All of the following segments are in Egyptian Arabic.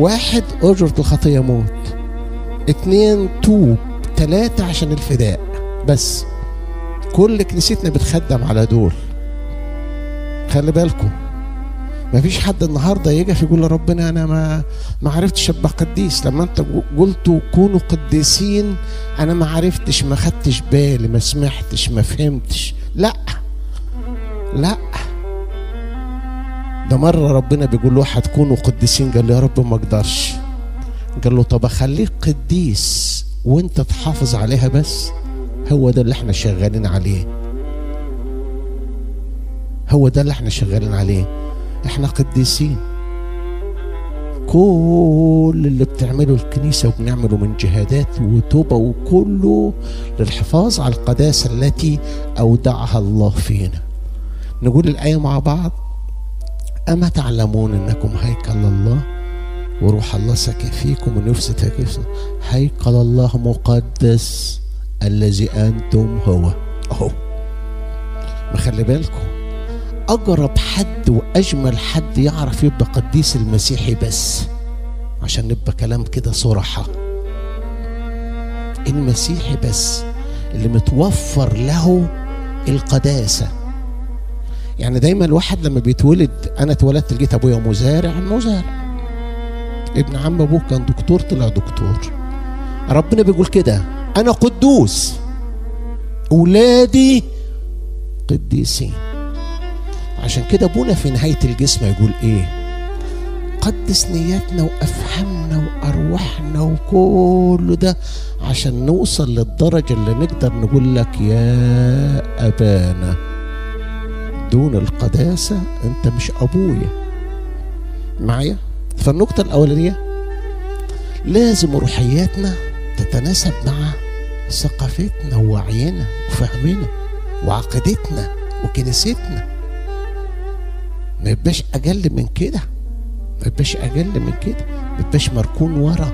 واحد أجرة الخطية موت اتنين توب تلاتة عشان الفداء بس كل كنيستنا بتخدم على دول خلي بالكم مفيش حد النهارده يجي يقول لربنا انا ما ما عرفتش ابقى قديس لما انت قلتوا كونوا قديسين انا ما عرفتش ما خدتش بالي ما سمعتش ما فهمتش لا لا ده مرة ربنا بيقول له هتكونوا قديسين قال له يا رب ما اقدرش قال له طب اخليك قديس وانت تحافظ عليها بس هو ده اللي احنا شغالين عليه هو ده اللي احنا شغالين عليه احنا قديسين كل اللي بتعمله الكنيسة وبنعمله من جهادات وتوبة وكله للحفاظ على القداسة التي أودعها الله فينا نقول الآية مع بعض أما تعلمون أنكم هيكل الله وروح الله ساكن فيكم ونفس فيكم هيكل الله مقدس الذي أنتم هو أهو ما خلي بالكم أقرب حد وأجمل حد يعرف يبقى قديس المسيحي بس عشان نبقى كلام كده صراحة المسيحي بس اللي متوفر له القداسة يعني دايما الواحد لما بيتولد أنا اتولدت لقيت أبويا مزارع مزارع ابن عم أبوه كان دكتور طلع دكتور ربنا بيقول كده أنا قدوس أولادي قديسين عشان كده ابونا في نهاية الجسم يقول ايه قدس نياتنا وافهمنا وارواحنا وكل ده عشان نوصل للدرجة اللي نقدر نقول لك يا ابانا دون القداسة انت مش ابويا معايا فالنقطة الاولانية لازم روحياتنا تتناسب مع ثقافتنا ووعينا وفهمنا وعقيدتنا وكنيستنا ما يبقاش اقل من كده ما يبقاش اقل من كده ما يبقاش مركون ورا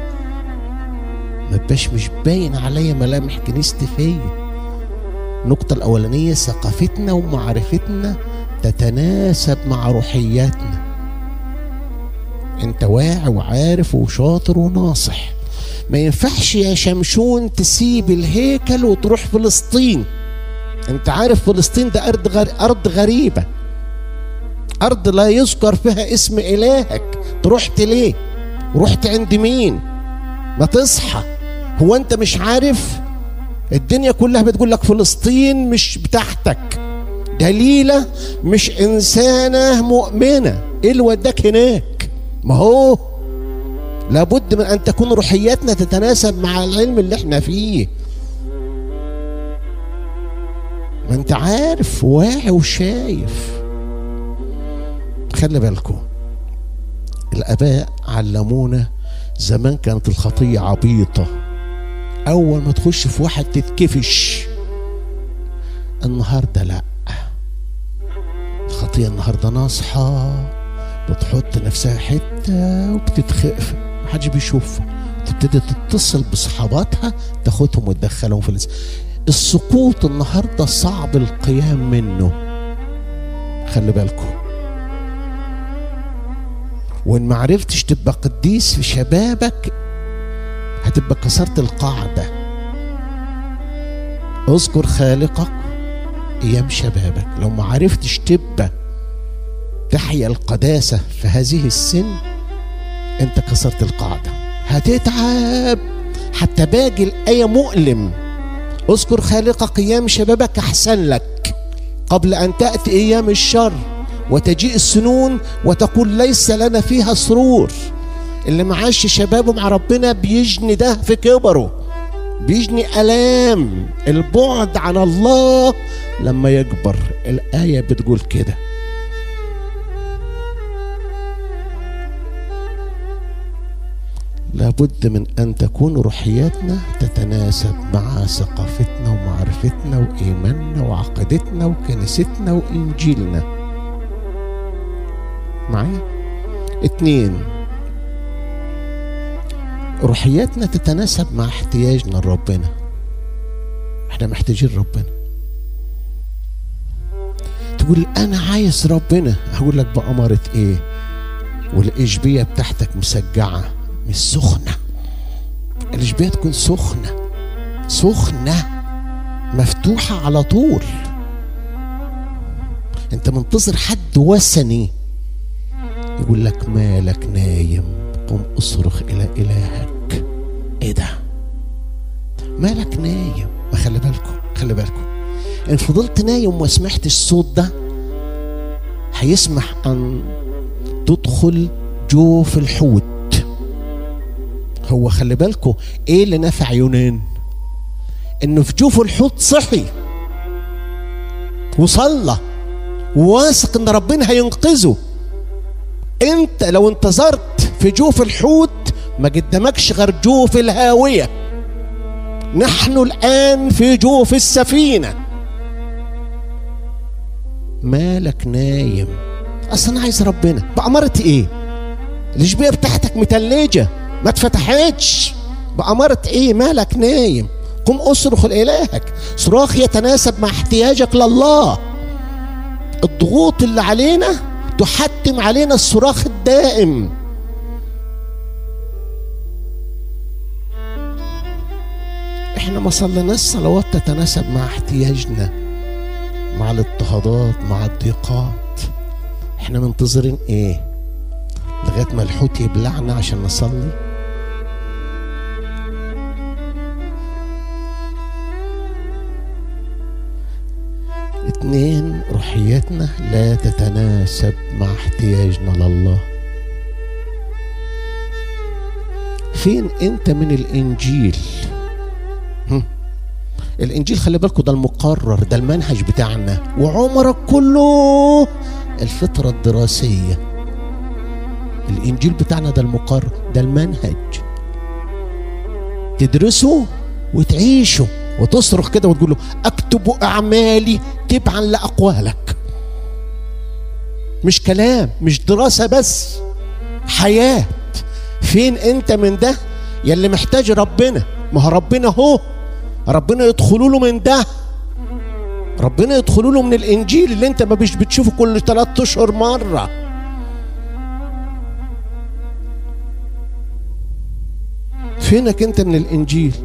ما يبقاش مش باين عليا ملامح كنيستي فيا النقطة الأولانية ثقافتنا ومعرفتنا تتناسب مع روحياتنا انت واعي وعارف وشاطر وناصح ما ينفعش يا شمشون تسيب الهيكل وتروح فلسطين انت عارف فلسطين ده ارض غر... ارض غريبه أرض لا يذكر فيها اسم إلهك رحت ليه رحت عند مين ما تصحى هو أنت مش عارف الدنيا كلها بتقول لك فلسطين مش بتاعتك دليلة مش إنسانة مؤمنة إيه اللي وداك هناك ما هو لابد من أن تكون روحياتنا تتناسب مع العلم اللي احنا فيه ما انت عارف واعي وشايف خلي بالكم الاباء علمونا زمان كانت الخطيه عبيطه اول ما تخش في واحد تتكفش النهارده لا الخطيه النهارده ناصحه بتحط نفسها حته وبتتخف محدش بيشوفها تبتدي تتصل بصحاباتها تاخدهم وتدخلهم في الإنسان. السقوط النهارده صعب القيام منه خلي بالكم وان ما عرفتش تبقى قديس في شبابك هتبقى كسرت القاعدة اذكر خالقك ايام شبابك لو ما عرفتش تبقى تحيا القداسة في هذه السن انت كسرت القاعدة هتتعب حتى باقي الآية مؤلم اذكر خالقك ايام شبابك احسن لك قبل ان تأتي ايام الشر وتجيء السنون وتقول ليس لنا فيها سرور اللي معاش شبابه مع ربنا بيجني ده في كبره بيجني ألام البعد عن الله لما يكبر الآية بتقول كده لابد من أن تكون روحياتنا تتناسب مع ثقافتنا ومعرفتنا وإيماننا وعقيدتنا وكنيستنا وإنجيلنا معايا اتنين روحياتنا تتناسب مع احتياجنا لربنا احنا محتاجين ربنا تقول انا عايز ربنا هقول لك بأمارة ايه والإشبية بتاعتك مسجعة مش سخنة الإشبية تكون سخنة سخنة مفتوحة على طول انت منتظر حد وثني يقول لك مالك نايم قم اصرخ الى الهك ايه ده مالك نايم ما خلي بالكم خلي بالكم ان فضلت نايم وما سمعتش الصوت ده هيسمح ان تدخل جوف الحوت هو خلي بالكم ايه اللي نفع يونان انه في جوف الحوت صحي وصلى وواثق ان ربنا هينقذه انت لو انتظرت في جوف الحوت ما قدامكش غير جوف الهاويه نحن الان في جوف السفينه مالك نايم اصل انا عايز ربنا بأمارة ايه الاشبيه بتاعتك متلجه ما اتفتحتش بأمارة ايه مالك نايم قم اصرخ لإلهك صراخ يتناسب مع احتياجك لله الضغوط اللي علينا تحتم علينا الصراخ الدائم احنا ما صليناش صلوات تتناسب مع احتياجنا مع الاضطهادات مع الضيقات احنا منتظرين ايه لغايه ما الحوت يبلعنا عشان نصلي اتنين روحيتنا لا تتناسب مع احتياجنا لله فين انت من الانجيل هم؟ الانجيل خلي بالكم ده المقرر ده المنهج بتاعنا وعمرك كله الفترة الدراسية الانجيل بتاعنا ده المقرر ده المنهج تدرسه وتعيشه وتصرخ كده وتقول له اكتب اعمالي تبعا لاقوالك مش كلام مش دراسه بس حياه فين انت من ده يلي محتاج ربنا ما هو ربنا هو ربنا يدخلوا له من ده ربنا يدخلوا له من الانجيل اللي انت ما مش بتشوفه كل ثلاث اشهر مره فينك انت من الانجيل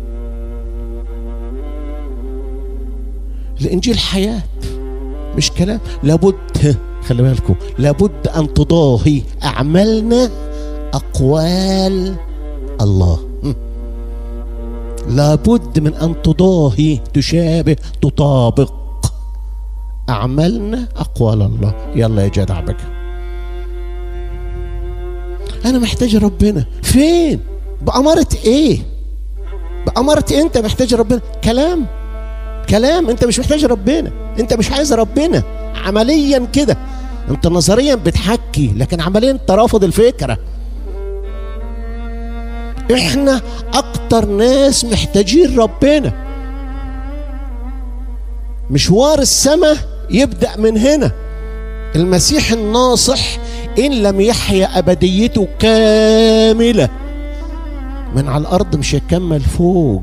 الانجيل حياه مش كلام لابد خلي بالكم لابد ان تضاهي اعمالنا اقوال الله لابد من ان تضاهي تشابه تطابق اعمالنا اقوال الله يلا يا جدع بقى انا محتاج ربنا فين بأمارة ايه بأمارة إيه انت محتاج ربنا كلام كلام انت مش محتاج ربنا انت مش عايز ربنا عمليا كده انت نظريا بتحكي لكن عمليا انت رافض الفكره احنا اكتر ناس محتاجين ربنا مشوار السماء يبدا من هنا المسيح الناصح ان لم يحيا ابديته كامله من على الارض مش هيكمل فوق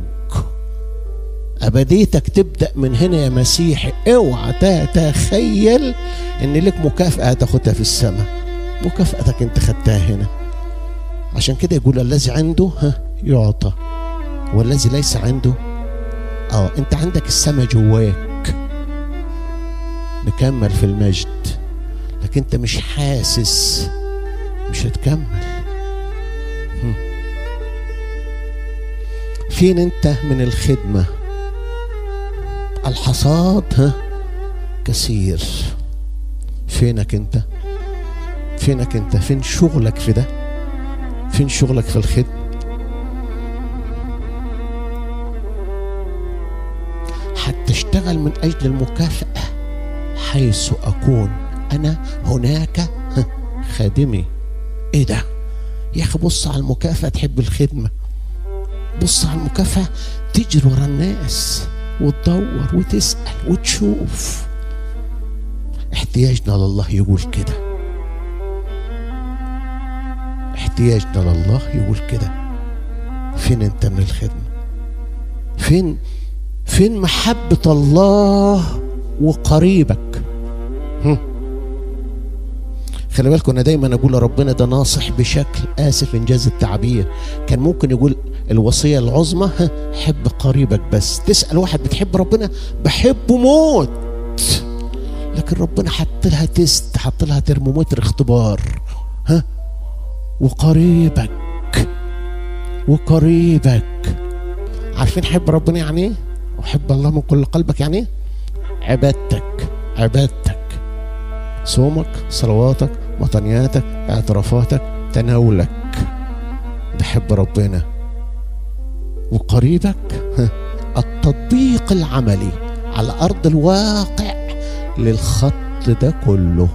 ابديتك تبدا من هنا يا مسيحي اوعى تتخيل ان لك مكافاه تاخدها في السماء مكافاتك انت خدتها هنا عشان كده يقول الذي عنده ها يعطى والذي ليس عنده اه انت عندك السماء جواك مكمل في المجد لكن انت مش حاسس مش هتكمل فين انت من الخدمه الحصاد ها كثير فينك انت فينك انت فين شغلك في ده فين شغلك في الخدمة حتى اشتغل من أجل المكافأة حيث أكون أنا هناك خادمي إيه ده يا أخي بص على المكافأة تحب الخدمة بص على المكافأة تجري ورا الناس وتدور وتسأل وتشوف احتياجنا لله يقول كده احتياجنا لله يقول كده فين انت من الخدمة فين فين محبة الله وقريبك هم. خلي بالكم انا دايما اقول ربنا ده ناصح بشكل اسف انجاز التعبير كان ممكن يقول الوصيه العظمى حب قريبك بس تسال واحد بتحب ربنا بحبه موت لكن ربنا حط لها تيست حط لها ترمومتر اختبار ها وقريبك وقريبك عارفين حب ربنا يعني ايه وحب الله من كل قلبك يعني ايه عبادتك عبادتك صومك صلواتك مطنياتك اعترافاتك تناولك بحب ربنا وقريبك التطبيق العملي على ارض الواقع للخط ده كله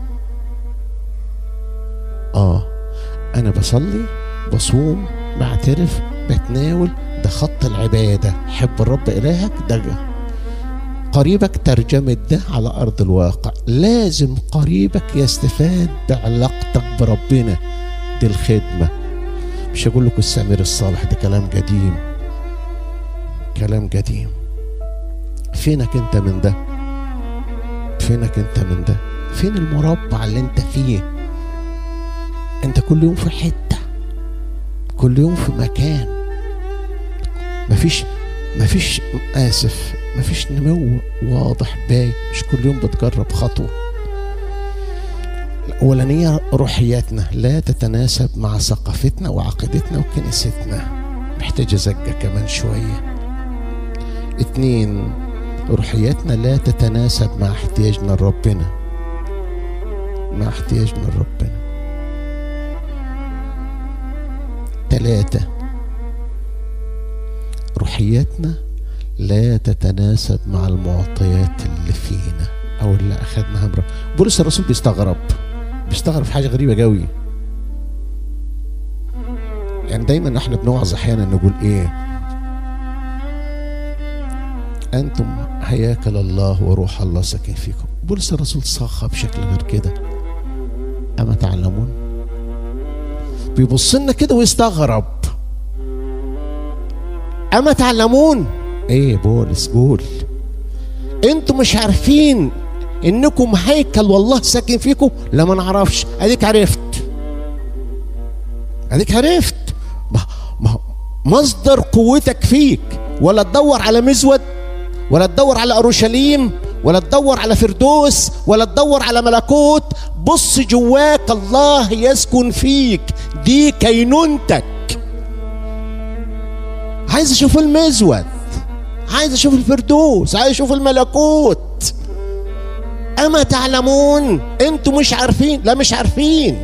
اه انا بصلي بصوم بعترف بتناول ده خط العبادة حب الرب إلهك ده قريبك ترجمة ده على أرض الواقع لازم قريبك يستفاد بعلاقتك بربنا دي الخدمة مش هقول لكم السمير الصالح ده كلام قديم كلام قديم فينك انت من ده فينك انت من ده فين المربع اللي انت فيه انت كل يوم في حتة كل يوم في مكان مفيش مفيش اسف مفيش نمو واضح باين مش كل يوم بتجرب خطوه الأولانية روحياتنا لا تتناسب مع ثقافتنا وعقيدتنا وكنيستنا محتاجة زقة كمان شوية اتنين روحياتنا لا تتناسب مع احتياجنا لربنا مع احتياجنا لربنا تلاتة روحياتنا لا تتناسب مع المعطيات اللي فينا او اللي اخذناها من بولس الرسول بيستغرب بيستغرب في حاجه غريبه قوي يعني دايما احنا بنوعظ احيانا نقول ايه انتم هياكل الله وروح الله ساكن فيكم بولس الرسول صاخه بشكل غير كده اما تعلمون بيبص لنا كده ويستغرب اما تعلمون ايه بولس قول انتوا مش عارفين انكم هيكل والله ساكن فيكم لا ما نعرفش اديك عرفت اديك عرفت ما ما مصدر قوتك فيك ولا تدور على مزود ولا تدور على اورشليم ولا تدور على فردوس ولا تدور على ملكوت بص جواك الله يسكن فيك دي كينونتك عايز اشوف المزود عايز اشوف الفردوس عايز اشوف الملكوت اما تعلمون انتوا مش عارفين لا مش عارفين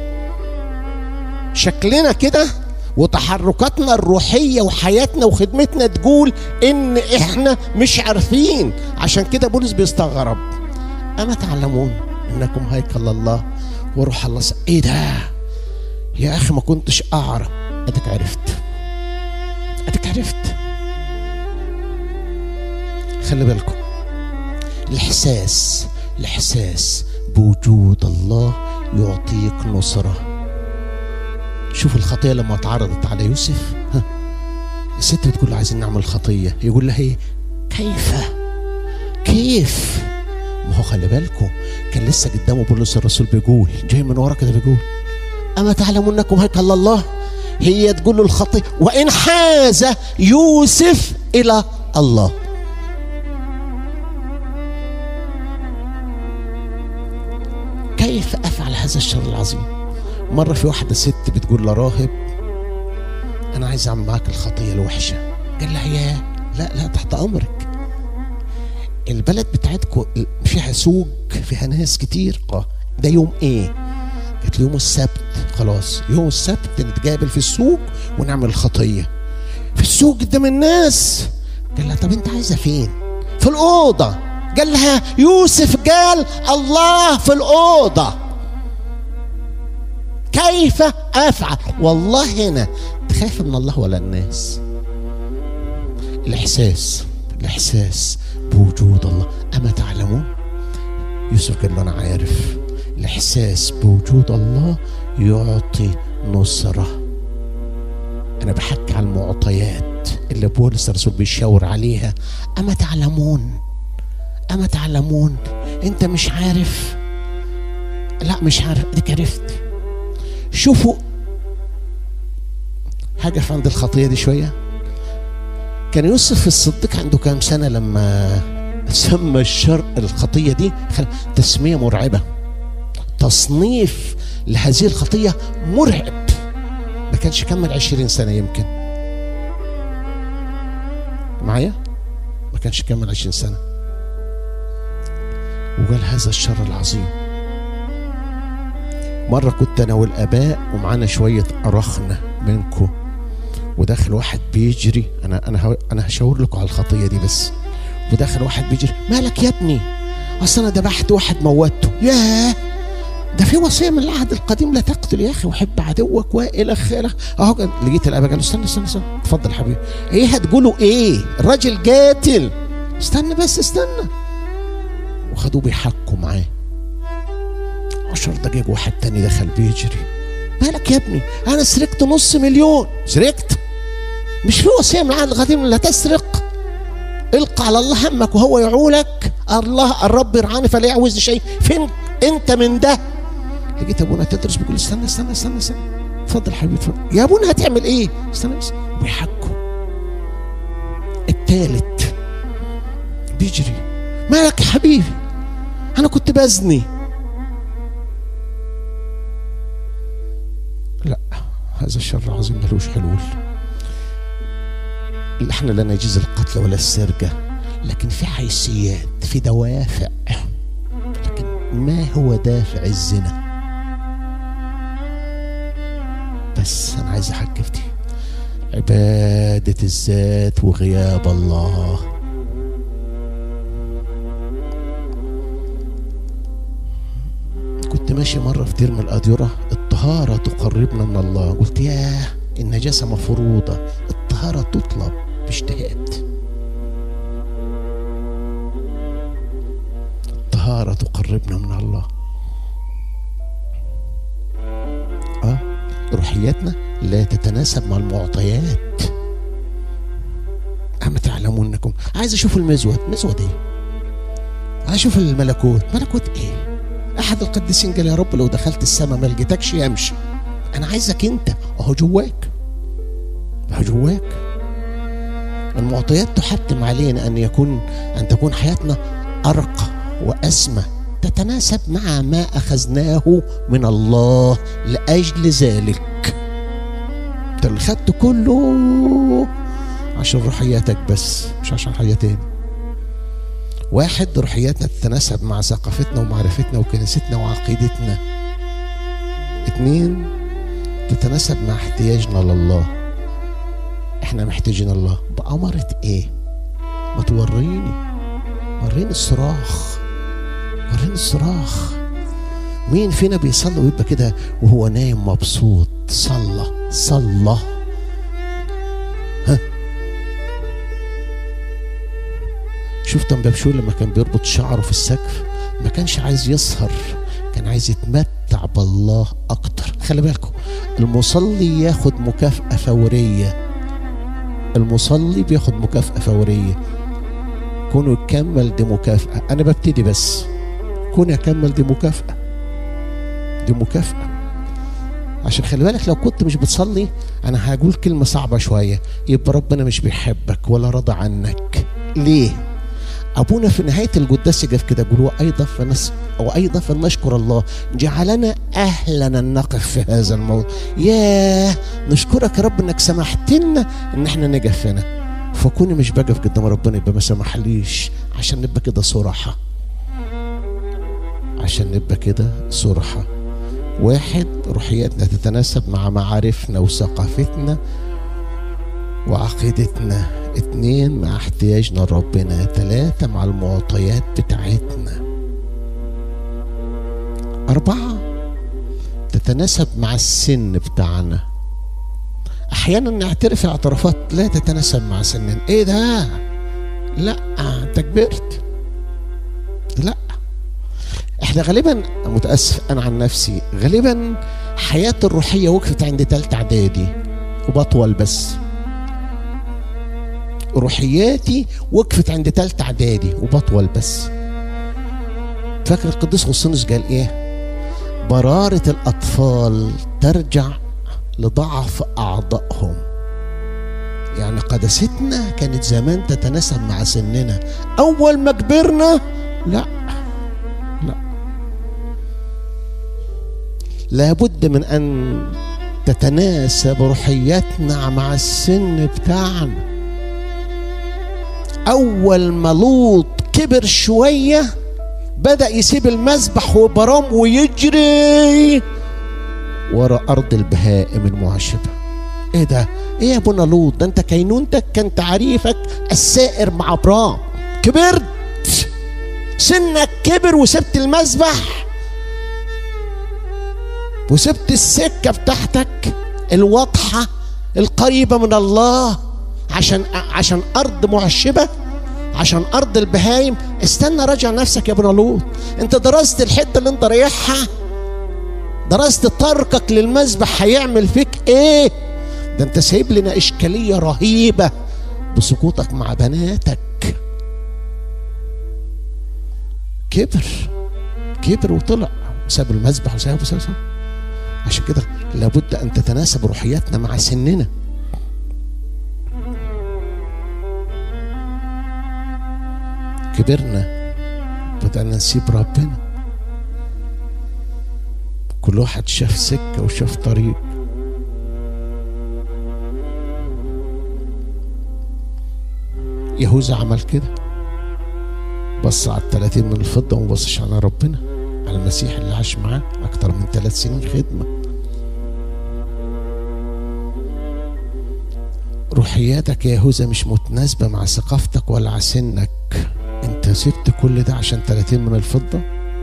شكلنا كده وتحركاتنا الروحيه وحياتنا وخدمتنا تقول ان احنا مش عارفين عشان كده بولس بيستغرب اما تعلمون انكم هيكل الله وروح الله س... ايه ده يا اخي ما كنتش اعرف اديك عرفت اديك عرفت خلي بالكم الاحساس الاحساس بوجود الله يعطيك نصره شوف الخطيه لما اتعرضت على يوسف ها الست بتقول له عايزين نعمل خطيه يقول لها ايه كيف كيف ما هو خلي بالكم كان لسه قدامه بولس الرسول بيقول جاي من ورا كده بيقول اما تعلمون انكم هيكل الله هي تقول له الخطيه وان حاز يوسف الى الله كيف افعل هذا الشر العظيم مره في واحده ست بتقول لراهب انا عايز اعمل معاك الخطيه الوحشه قال لها يا لا لا تحت امرك البلد بتاعتكم فيها سوق فيها ناس كتير اه ده يوم ايه قالت له يوم السبت خلاص يوم السبت نتقابل في السوق ونعمل الخطيه في السوق قدام الناس قال لها طب انت عايزه فين في الاوضه قال لها يوسف قال الله في الاوضه كيف افعل والله هنا تخاف من الله ولا الناس الاحساس الاحساس بوجود الله اما تعلمون يوسف قال له انا عارف الاحساس بوجود الله يعطي نصره انا بحكي على المعطيات اللي بولس الرسول بيشاور عليها اما تعلمون اما تعلمون انت مش عارف لا مش عارف اديك عرفت شوفوا هقف عند الخطيه دي شويه كان يوسف الصديق عنده كام سنه لما سمى الشر الخطيه دي تسميه مرعبه تصنيف لهذه الخطيه مرعب ما كانش كمل عشرين سنه يمكن معايا ما كانش كمل عشرين سنه وقال هذا الشر العظيم مرة كنت أنا والآباء ومعانا شوية أرخنة منكم وداخل واحد بيجري أنا أنا أنا هشاور لكم على الخطية دي بس وداخل واحد بيجري مالك يا ابني أصل أنا ذبحت واحد موتته ياه ده في وصيه من العهد القديم لا تقتل يا اخي وحب عدوك والى اخره اهو لقيت الابا قال استنى استنى استنى اتفضل حبيبي ايه هتقولوا ايه الراجل قاتل استنى بس استنى وخدوه بيحكوا معاه عشر دقايق واحد تاني دخل بيجري مالك يا ابني انا سرقت نص مليون سرقت مش في وصيه من العهد القديم لا تسرق القى على الله همك وهو يعولك الله الرب يرعاني فلا يعوز شيء فين انت من ده لقيت ابونا تدرس بيقول استنى استنى استنى استنى اتفضل حبيبي اتفضل يا ابونا هتعمل ايه استنى بس بيحكوا التالت بيجري مالك يا حبيبي انا كنت بزني لا هذا الشر العظيم ملوش حلول اللي احنا لا نجيز القتل ولا السرقة لكن في حيثيات في دوافع لكن ما هو دافع الزنا بس انا عايز احكي في دي عبادة الذات وغياب الله كنت ماشي مرة في دير من الأديرة الطهارة تقربنا من الله قلت ياه النجاسة مفروضة الطهارة تطلب باجتهاد الطهارة تقربنا من الله اه روحياتنا لا تتناسب مع المعطيات أما تعلمون أنكم عايز أشوف المزود مزود إيه عايز أشوف الملكوت ملكوت إيه أحد القديسين قال يا رب لو دخلت السماء ما لقيتكش يمشي أنا عايزك أنت أهو جواك أهو جواك المعطيات تحتم علينا أن يكون أن تكون حياتنا أرقى وأسمى تتناسب مع ما أخذناه من الله لأجل ذلك أنت اللي خدته كله عشان روحياتك بس مش عشان حاجة تاني واحد روحياتنا تتناسب مع ثقافتنا ومعرفتنا وكنيستنا وعقيدتنا اتنين تتناسب مع احتياجنا لله احنا محتاجين الله بأمرة ايه ما توريني وريني الصراخ وريني الصراخ مين فينا بيصلي ويبقى كده وهو نايم مبسوط صلى صلى ها شفت بابشو لما كان بيربط شعره في السقف ما كانش عايز يسهر كان عايز يتمتع بالله اكتر خلي بالكم المصلي ياخد مكافأة فورية المصلي بياخد مكافأة فورية كونه يكمل دي مكافأة أنا ببتدي بس كون يكمل دي مكافأة دي مكافأة عشان خلي بالك لو كنت مش بتصلي أنا هقول كلمة صعبة شوية يبقى ربنا مش بيحبك ولا رضى عنك ليه؟ أبونا في نهاية القداس يقف كده يقول وأيضا فنس وأيضا فلنشكر الله جعلنا أهلا أن نقف في هذا الموضوع ياه نشكرك يا رب إنك سمحت لنا إن إحنا نقف هنا فكوني مش بقف قدام ربنا يبقى ما سمحليش عشان نبقى كده صراحة عشان نبقى كده صراحة واحد روحياتنا تتناسب مع معارفنا وثقافتنا وعقيدتنا اتنين مع احتياجنا لربنا تلاتة مع المعطيات بتاعتنا أربعة تتناسب مع السن بتاعنا أحيانا نعترف اعترافات لا تتناسب مع سننا إيه ده؟ لا أنت كبرت لا احنا غالبا متاسف انا عن نفسي غالبا حياتي الروحيه وقفت عند تالتة اعدادي وبطول بس روحياتي وقفت عند تالتة اعدادي وبطول بس فاكر القديس غسطينوس قال ايه برارة الأطفال ترجع لضعف أعضائهم يعني قداستنا كانت زمان تتناسب مع سننا أول ما كبرنا لا لا لابد من أن تتناسب روحيتنا مع السن بتاعنا أول ما لوط كبر شوية بدأ يسيب المسبح وبرام ويجري ورا أرض البهائم المعشبة إيه ده؟ إيه يا ابونا لوط؟ ده أنت كينونتك كان تعريفك السائر مع برام كبرت سنك كبر وسبت المسبح وسبت السكة بتاعتك الواضحة القريبة من الله عشان عشان أرض معشبة عشان أرض البهايم استنى راجع نفسك يا ابن لوط أنت درست الحتة اللي أنت رايحها درست تركك للمذبح هيعمل فيك إيه ده أنت سايب لنا إشكالية رهيبة بسقوطك مع بناتك كبر كبر وطلع ساب المذبح وساب وساب وساب. عشان كده لابد ان تتناسب روحياتنا مع سننا كبرنا بدأنا نسيب ربنا كل واحد شاف سكة وشاف طريق يهوذا عمل كده بص على التلاتين من الفضة وما بصش على ربنا على المسيح اللي عاش معاه أكتر من ثلاث سنين خدمة روحياتك يا يهوذا مش متناسبة مع ثقافتك ولا مع سنك انت سبت كل ده عشان 30 من الفضة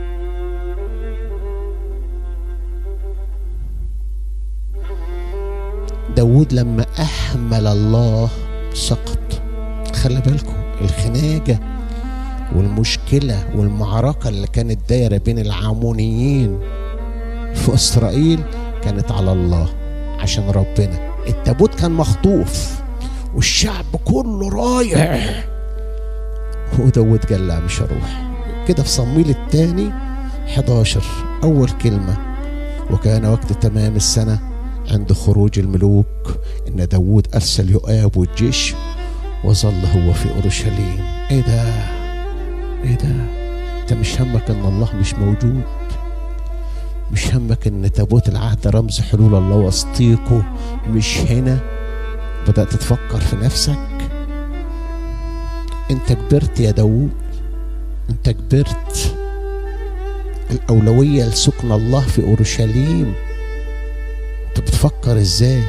داود لما أحمل الله سقط خلي بالكم الخناجة والمشكلة والمعركة اللي كانت دايرة بين العامونيين في إسرائيل كانت على الله عشان ربنا التابوت كان مخطوف والشعب كله رايح وداود قال لا مش هروح كده في صمويل الثاني 11 أول كلمة وكان وقت تمام السنة عند خروج الملوك إن داود أرسل يؤاب والجيش وظل هو في أورشليم إيه ده إيه ده أنت مش همك إن الله مش موجود مش همك إن تابوت العهد رمز حلول الله وسطيكوا مش هنا بدأت تفكر في نفسك انت كبرت يا داوود انت كبرت الأولوية لسكن الله في أورشليم انت بتفكر ازاي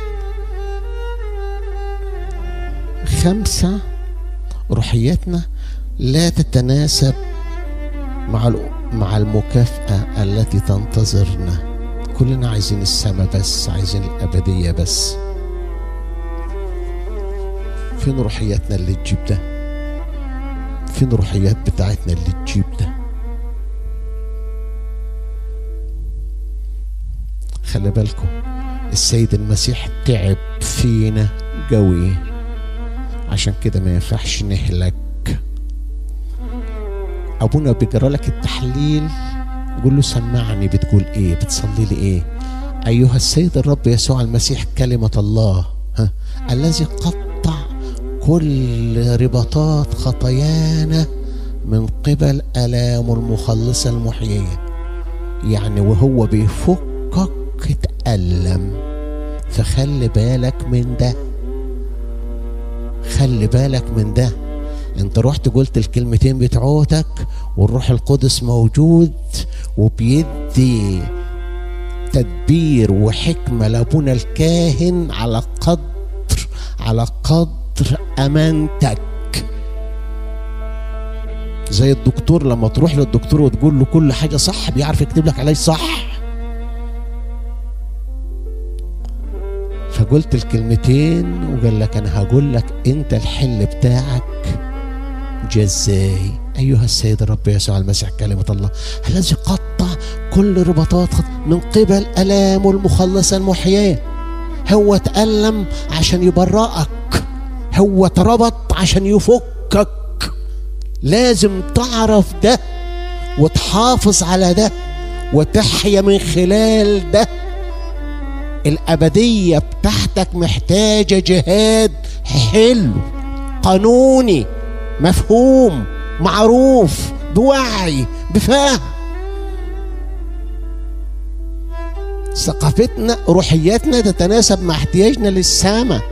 خمسة روحياتنا لا تتناسب مع مع المكافأة التي تنتظرنا كلنا عايزين السماء بس عايزين الأبدية بس فين روحياتنا اللي تجيب ده فين الروحيات بتاعتنا اللي تجيب ده خلي بالكم السيد المسيح تعب فينا قوي عشان كده ما ينفعش نهلك ابونا بيقرا لك التحليل قول له سمعني بتقول ايه بتصلي لي ايه ايها السيد الرب يسوع المسيح كلمه الله ها الذي قطع كل رباطات خطايانا من قبل الام المخلصه المحييه يعني وهو بيفكك اتألم فخلي بالك من ده خلي بالك من ده انت رحت قلت الكلمتين بتوعتك والروح القدس موجود وبيدي تدبير وحكمة لأبونا الكاهن على قدر على قدر أمانتك زي الدكتور لما تروح للدكتور وتقول له كل حاجة صح بيعرف يكتب لك عليه صح فقلت الكلمتين وقال لك انا هقول لك انت الحل بتاعك جزاي ايها السيد الرب يسوع المسيح كلمه الله الذي قطع كل رباطات من قبل الام المخلص المحياه هو تألم عشان يبرأك هو اتربط عشان يفكك لازم تعرف ده وتحافظ على ده وتحيا من خلال ده الأبدية بتاعتك محتاجة جهاد حلو قانوني مفهوم معروف بوعي بفهم ثقافتنا روحياتنا تتناسب مع احتياجنا للسماء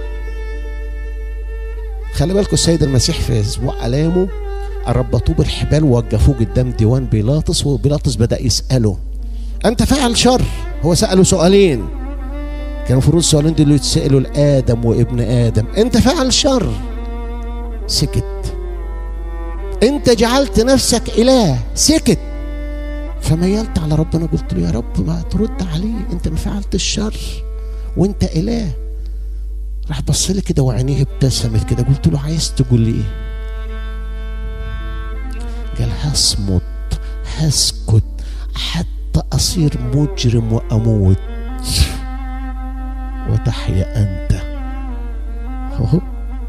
خلي بالكم السيد المسيح في اسبوع الامه ربطوه بالحبال ووقفوه قدام ديوان بيلاطس وبيلاطس بدا يساله انت فعل شر هو ساله سؤالين كان المفروض السؤالين دول يتسالوا لادم وابن ادم انت فعل شر سكت انت جعلت نفسك اله سكت فميلت على ربنا قلت له يا رب ما ترد عليه انت ما فعلت الشر وانت اله راح بص لي كده وعينيه ابتسمت كده قلت له عايز تقول لي ايه قال هصمت هسكت حتى اصير مجرم واموت وتحيا انت اهو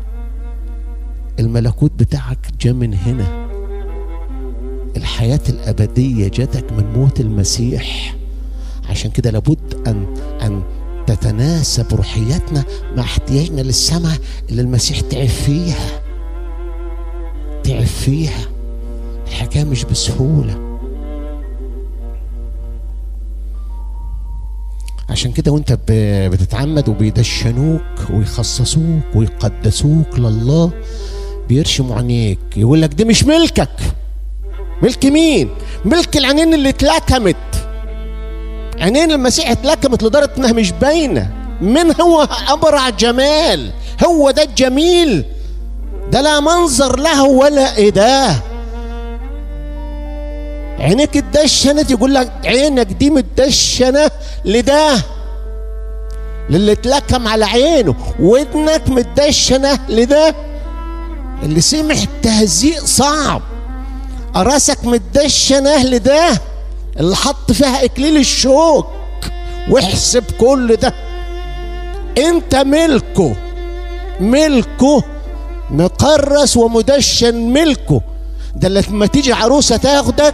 الملكوت بتاعك جا من هنا الحياة الأبدية جاتك من موت المسيح عشان كده لابد أن أن تتناسب روحياتنا مع احتياجنا للسماء اللي المسيح تعب فيها تعب فيها الحكاية مش بسهولة عشان كده وانت بتتعمد وبيدشنوك ويخصصوك ويقدسوك لله بيرشموا عينيك يقول لك دي مش ملكك ملك مين ملك العينين اللي اتلكمت عينين المسيح اتلكمت لدرجه انها مش باينه من هو ابرع جمال هو ده الجميل ده لا منظر له ولا ايه ده عينيك اتدشنت يقول لك عينك دي متدشنه لده للي اتلكم على عينه ودنك متدشنه لده اللي سمع التهزيء صعب راسك متدشنه لده اللي حط فيها اكليل الشوك واحسب كل ده انت ملكه ملكه مقرس ومدشن ملكه ده لما تيجي عروسه تاخدك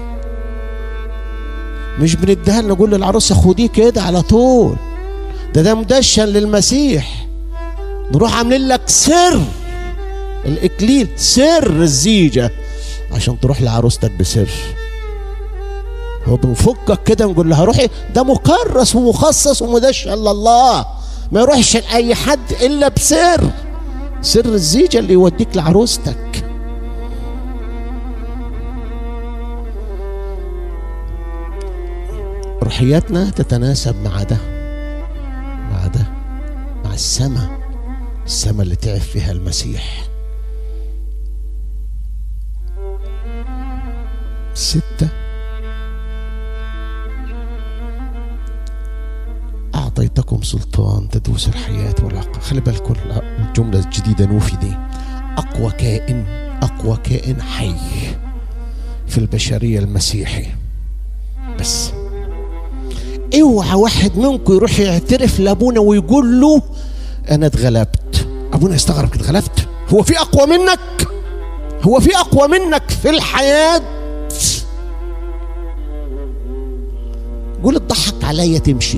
مش بنديها نقول للعروسه خديه كده على طول ده ده مدشن للمسيح نروح عاملين لك سر الاكليل سر الزيجه عشان تروح لعروستك بسر هو بنفكك كده نقول لها روحي ده مكرس ومخصص ومدشن لله ما يروحش لاي حد الا بسر سر الزيجه اللي يوديك لعروستك روحياتنا تتناسب مع ده مع ده مع السماء السماء اللي تعب فيها المسيح ستة أعطيتكم سلطان تدوس الحياة والعقل خلي بالكم الجملة الجديدة نوفي دي أقوى كائن أقوى كائن حي في البشرية المسيحي بس اوعى واحد منكم يروح يعترف لابونا ويقول له انا اتغلبت ابونا يستغرب كده اتغلبت هو في اقوى منك هو في اقوى منك في الحياه قول اتضحك عليا تمشي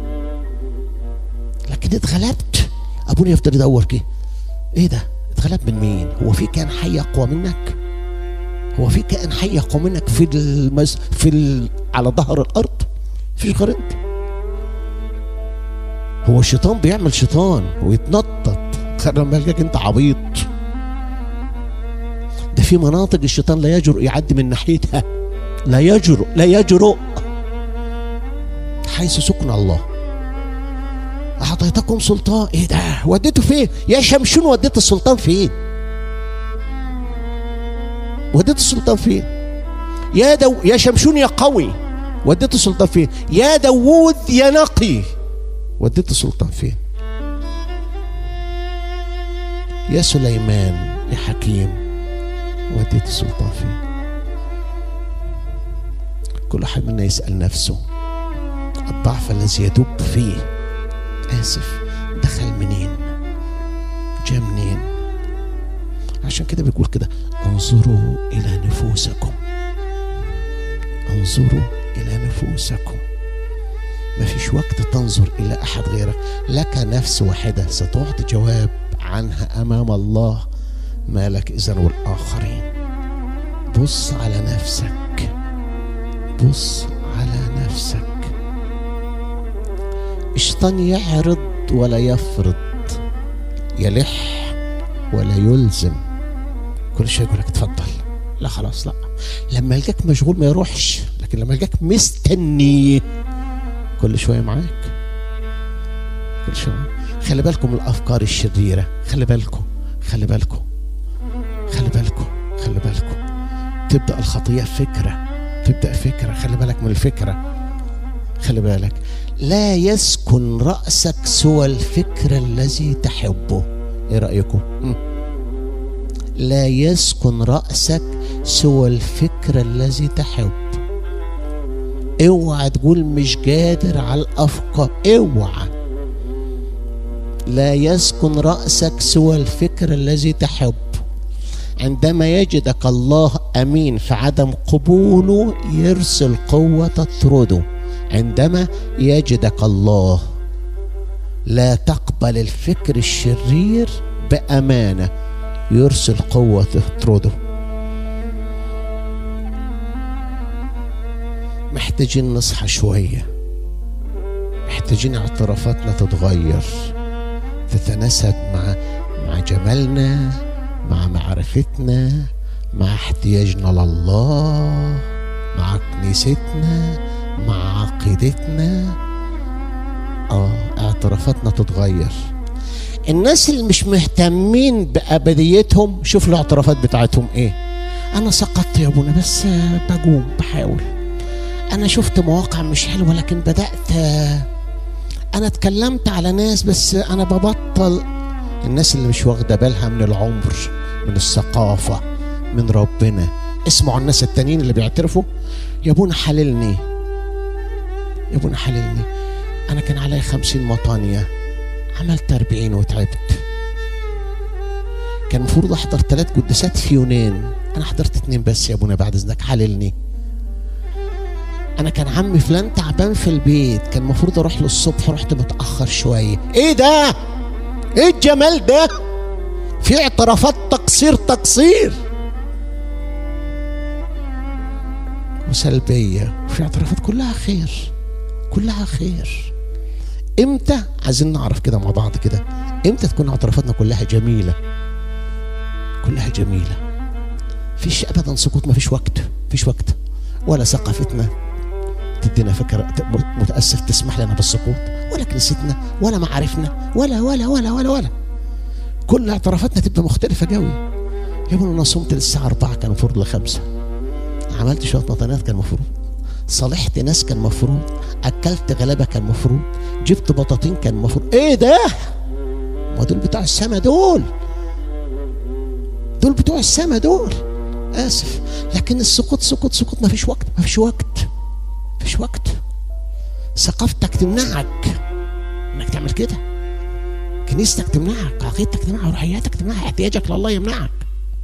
لكن اتغلبت ابونا يفضل يدور كده ايه ده اتغلب من مين هو في كائن حي اقوى منك هو في كائن حي اقوى منك في المز... في ال... على ظهر الارض مفيش غير انت هو الشيطان بيعمل شيطان ويتنطط لما يلقاك انت عبيط ده في مناطق الشيطان لا يجرؤ يعدي من ناحيتها لا يجرؤ لا يجرؤ حيث سكن الله أعطيتكم سلطان إيه ده وديته فين يا شمشون وديت السلطان فين وديت السلطان فين يا دو يا شمشون يا قوي وديت السلطان فين يا داوود يا نقي وديت السلطان فين يا سليمان يا حكيم وديت السلطان فين كل واحد منا يسأل نفسه الضعف الذي يدب فيه آسف دخل منين جاء منين عشان كده بيقول كده انظروا إلى نفوسكم انظروا إلى نفوسكم ما فيش وقت تنظر إلى أحد غيرك لك نفس واحدة ستعطي جواب عنها أمام الله ما لك إذن والآخرين بص على نفسك بص على نفسك الشيطان يعرض ولا يفرض يلح ولا يلزم كل شيء يقول لك اتفضل لا خلاص لا لما يلقاك مشغول ما يروحش لكن لما يلقاك مستني كل شويه معاك كل شويه خلي بالكم من الافكار الشريره خلي بالكم خلي بالكم خلي بالكم خلي بالكم تبدا الخطيه فكره تبدا فكره خلي بالك من الفكره خلي بالك لا يسكن راسك سوى الفكر الذي تحبه ايه رايكم لا يسكن راسك سوى الفكر الذي تحب اوعى تقول مش قادر على الافكار اوعى لا يسكن راسك سوى الفكر الذي تحب عندما يجدك الله امين في عدم قبوله يرسل قوه تطرده عندما يجدك الله لا تقبل الفكر الشرير بامانه يرسل قوه تطرده محتاجين نصحى شويه محتاجين اعترافاتنا تتغير تتناسب مع مع جمالنا مع معرفتنا مع احتياجنا لله مع كنيستنا مع عقيدتنا اه اعترافاتنا تتغير الناس اللي مش مهتمين بأبديتهم شوف الاعترافات بتاعتهم ايه انا سقطت يا ابونا بس بقوم بحاول انا شفت مواقع مش حلوه لكن بدات انا اتكلمت على ناس بس انا ببطل الناس اللي مش واخده بالها من العمر من الثقافه من ربنا اسمعوا الناس التانيين اللي بيعترفوا يا ابونا حللني يا ابونا حللني انا كان عليا خمسين مطانية عملت أربعين وتعبت كان المفروض احضر ثلاث قداسات في يونان انا حضرت اتنين بس يا ابونا بعد اذنك حللني انا كان عمي فلان تعبان في البيت كان المفروض اروح له الصبح رحت متاخر شويه ايه ده ايه الجمال ده في اعترافات تقصير تقصير وسلبيه وفي اعترافات كلها خير كلها خير امتى عايزين نعرف كده مع بعض كده امتى تكون اعترافاتنا كلها جميله كلها جميله فيش ابدا سقوط ما فيش وقت فيش وقت ولا ثقافتنا تدينا فكرة متأسف تسمح لنا بالسقوط ولا كنيستنا ولا معارفنا ولا ولا ولا ولا ولا كل اعترافاتنا تبقى مختلفة قوي يا ابني انا صمت للساعة 4 كان المفروض لخمسة عملت شوية مطانات كان المفروض صالحت ناس كان المفروض اكلت غلابة كان المفروض جبت بطاطين كان المفروض ايه ده ما دول بتوع السما دول دول بتوع السما دول اسف لكن السقوط سقوط سقوط ما فيش وقت ما فيش وقت ما فيش وقت ثقافتك تمنعك انك تعمل كده كنيستك تمنعك عقيدتك تمنعك روحياتك تمنعك احتياجك لله يمنعك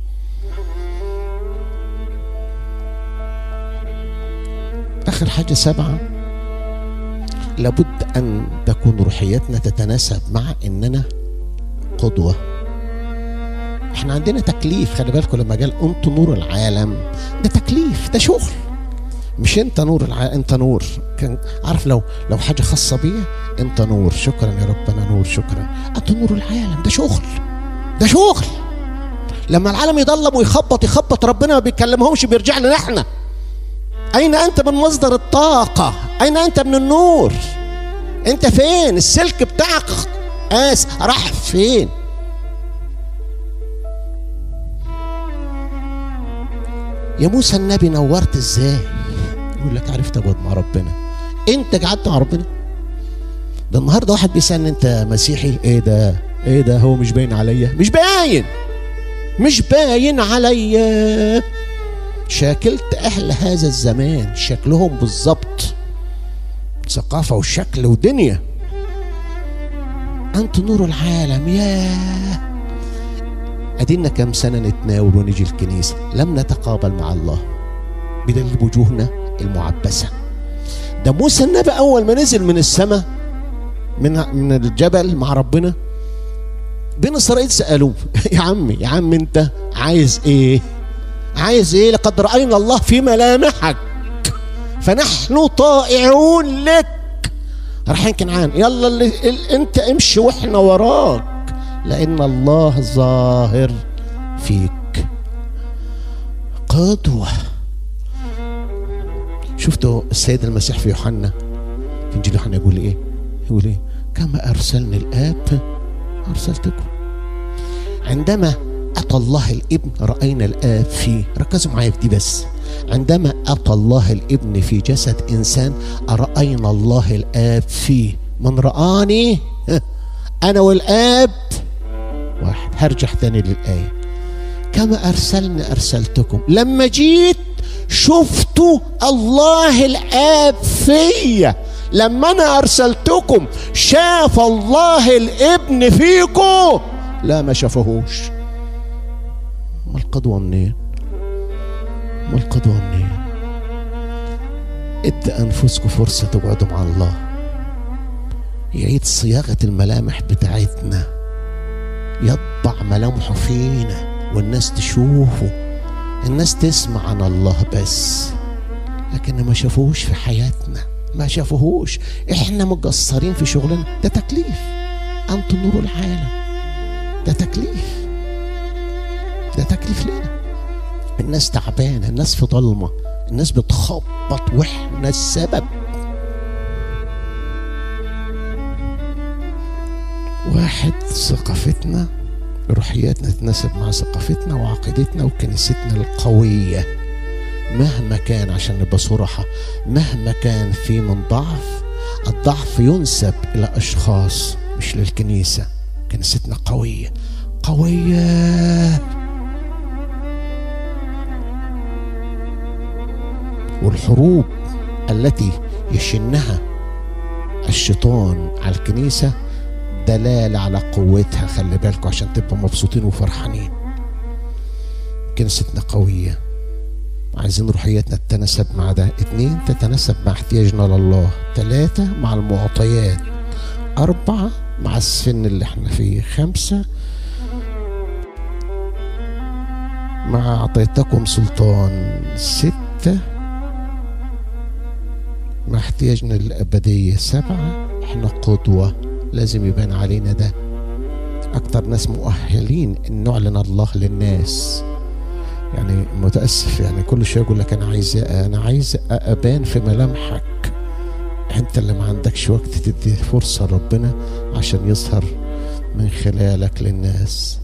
اخر حاجه سبعه لابد ان تكون روحيتنا تتناسب مع اننا قدوه احنا عندنا تكليف خلي بالكم لما قال انتوا نور العالم ده تكليف ده شغل مش انت نور العالم انت نور كان عارف لو لو حاجه خاصه بيا انت نور شكرا يا رب انا نور شكرا انت نور العالم ده شغل ده شغل لما العالم يضلم ويخبط يخبط ربنا ما بيكلمهمش بيرجع لنا احنا اين انت من مصدر الطاقه اين انت من النور انت فين السلك بتاعك قاس راح فين يا موسى النبي نورت ازاي يقول لك عرفت اقعد مع ربنا انت قعدت مع ربنا ده النهارده واحد بيسالني انت مسيحي ايه ده ايه ده هو مش باين عليا مش باين مش باين عليا شاكلت اهل هذا الزمان شكلهم بالظبط ثقافه وشكل ودنيا انت نور العالم ياه ادينا كم سنه نتناول ونيجي الكنيسه لم نتقابل مع الله بدليل وجوهنا المعبسه ده موسى النبي اول ما نزل من السماء من من الجبل مع ربنا بين اسرائيل سالوه يا عمي يا عم انت عايز ايه عايز ايه لقد راينا الله في ملامحك فنحن طائعون لك رايحين كنعان يلا اللي ال- انت امشي واحنا وراك لان الله ظاهر فيك قدوه شفتوا السيد المسيح في يوحنا في انجيل يوحنا يقول ايه يقول ايه كما ارسلني الاب ارسلتكم عندما اتى الله الابن راينا الاب فيه ركزوا معايا في دي بس عندما اتى الله الابن في جسد انسان راينا الله الاب فيه من رآني انا والاب واحد هرجع تاني للايه كما ارسلني ارسلتكم لما جيت شفتوا الله الاب فيا لما انا ارسلتكم شاف الله الابن فيكم لا ما شافهوش ما القدوه منين ما القدوه منين ادى انفسكم فرصه تقعدوا مع الله يعيد صياغه الملامح بتاعتنا يطبع ملامحه فينا والناس تشوفه الناس تسمع عن الله بس لكن ما شافوهوش في حياتنا ما شافوهوش احنا مقصرين في شغلنا ده تكليف انتم نور العالم ده تكليف ده تكليف لنا الناس تعبانه الناس في ضلمه الناس بتخبط واحنا السبب واحد ثقافتنا روحياتنا تتناسب مع ثقافتنا وعقيدتنا وكنيستنا القوية مهما كان عشان نبقى صراحة مهما كان في من ضعف الضعف ينسب إلى أشخاص مش للكنيسة كنيستنا قوية قوية والحروب التي يشنها الشيطان على الكنيسه دلالة على قوتها خلي بالكم عشان تبقوا مبسوطين وفرحانين كنيستنا قوية عايزين روحياتنا تتناسب مع ده اتنين تتناسب مع احتياجنا لله تلاتة مع المعطيات أربعة مع السن اللي احنا فيه خمسة مع أعطيتكم سلطان ستة مع احتياجنا للأبدية سبعة احنا قدوة لازم يبان علينا ده اكتر ناس مؤهلين ان نعلن الله للناس يعني متاسف يعني كل شويه يقول لك انا عايز انا عايز ابان في ملامحك انت اللي ما عندكش وقت تدي فرصه لربنا عشان يظهر من خلالك للناس